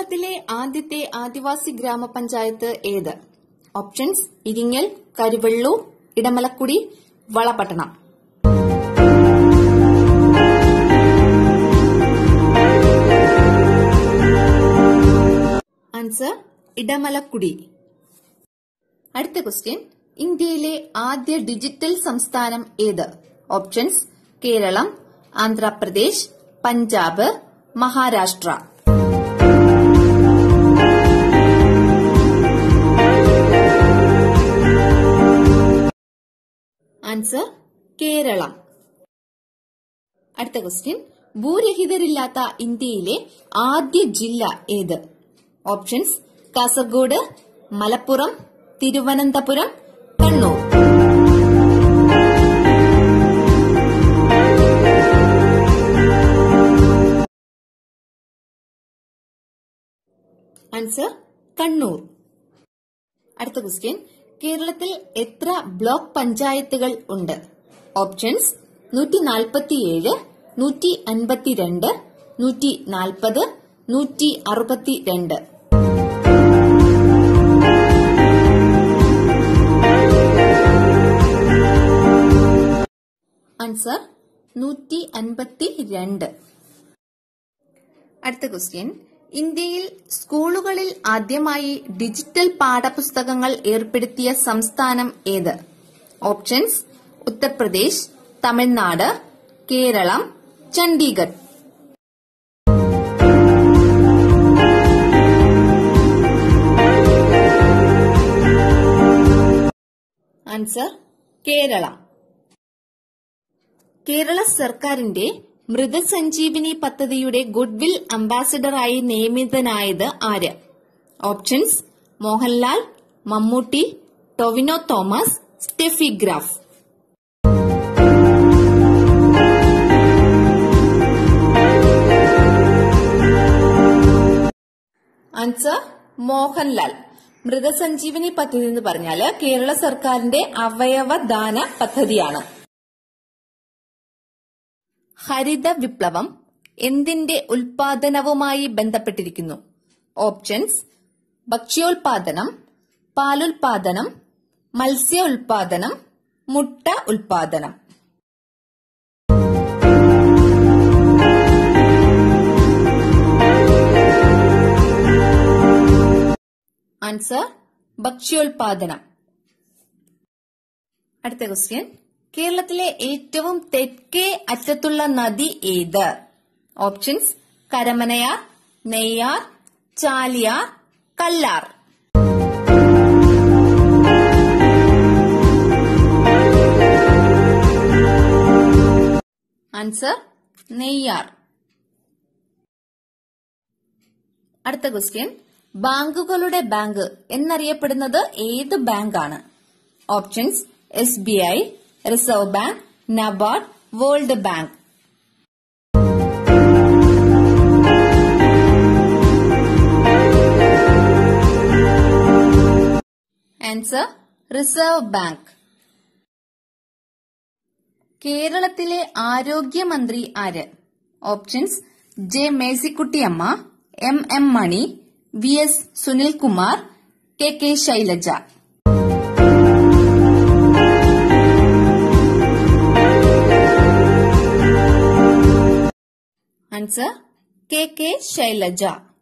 കേരളത്തിലെ ആദ്യത്തെ ആദിവാസി ഗ്രാമപഞ്ചായത്ത് ഏത് ഓപ്ഷൻസ് ഇരിങ്ങൽ കരുവള്ളൂർ ഇടമലക്കുടി വളപട്ടണം ആൻസർ ഇടമലക്കുടി അടുത്ത ക്വസ്റ്റ്യൻ ഇന്ത്യയിലെ ആദ്യ ഡിജിറ്റൽ സംസ്ഥാനം ഏത് ഓപ്ഷൻസ് കേരളം ആന്ധ്രാപ്രദേശ് പഞ്ചാബ് മഹാരാഷ്ട്ര ആൻസർ കേരളം അടുത്ത ക്വസ്റ്റ്യൻ ഭൂരഹിതരില്ലാത്ത ഇന്ത്യയിലെ ആദ്യ ജില്ല ഏത് ഓപ്ഷൻസ് കാസർഗോഡ് മലപ്പുറം തിരുവനന്തപുരം കണ്ണൂർ ആൻസർ കണ്ണൂർ അടുത്ത ക്വസ്റ്റ്യൻ കേരളത്തിൽ എത്ര ബ്ലോക്ക് പഞ്ചായത്തുകൾ ഉണ്ട് ഓപ്ഷൻസ് നൂറ്റി നാൽപ്പത്തിയേഴ് നൂറ്റി അൻപത്തിരണ്ട് നൂറ്റി നാൽപ്പത് നൂറ്റി അറുപത്തിരണ്ട് ആൻസർ നൂറ്റി അൻപത്തി രണ്ട് അടുത്ത ക്വസ്റ്റ്യൻ ഇന്ത്യയിൽ സ്കൂളുകളിൽ ആദ്യമായി ഡിജിറ്റൽ പാഠപുസ്തകങ്ങൾ ഏർപ്പെടുത്തിയ സംസ്ഥാനം ഏത് ഓപ്ഷൻസ് ഉത്തർപ്രദേശ് തമിഴ്നാട് കേരളം ചണ്ഡീഗഡ് ആൻസർ കേരളം കേരള സർക്കാരിന്റെ മൃതസഞ്ജീവിനി പദ്ധതിയുടെ ഗുഡ്വിൽ അംബാസിഡറായി നിയമിതനായത് ആര് options Mohanlal Mammootty Tovino Thomas Steffi Graf answer Mohanlal Mrithasanjeevani പദ്ധതി എന്ന് പറഞ്ഞാല് കേരള സർക്കാരിന്റെ അവയവദാന പദ്ധതിയാണ് ഹരിത വിപ്ലവം എന്തിന്റെ ഉൽപാദനവുമായി ബന്ധപ്പെട്ടിരിക്കുന്നു ഓപ്ഷൻസ് ഭക്ഷ്യോൽപാദനം പാലുൽപാദനം മത്സ്യ ഉൽപാദനം മുട്ട ഉൽപാദനം ആൻസർ ഭക്ഷ്യോൽപാദനം അടുത്ത ക്വസ്റ്റ്യൻ കേരളത്തിലെ ഏറ്റവും തെക്കേ അറ്റത്തുള്ള നദി ഏത് ഓപ്ഷൻസ് കരമനയാർ നെയ്യാർ ചാലിയാർ കല്ലാർ ആൻസർ നെയ്യാർ അടുത്ത ക്വസ്റ്റ്യൻ ബാങ്കുകളുടെ ബാങ്ക് എന്നറിയപ്പെടുന്നത് ഏത് ബാങ്കാണ് options S B I Reserve Bank NABARD World Bank answer Reserve Bank കേരളത്തിലെ ആരോഗ്യമന്ത്രി ആര് options J Mercykuttyamma M M Mani V S Sunilkumar K K Shailaja answer K K Shailaja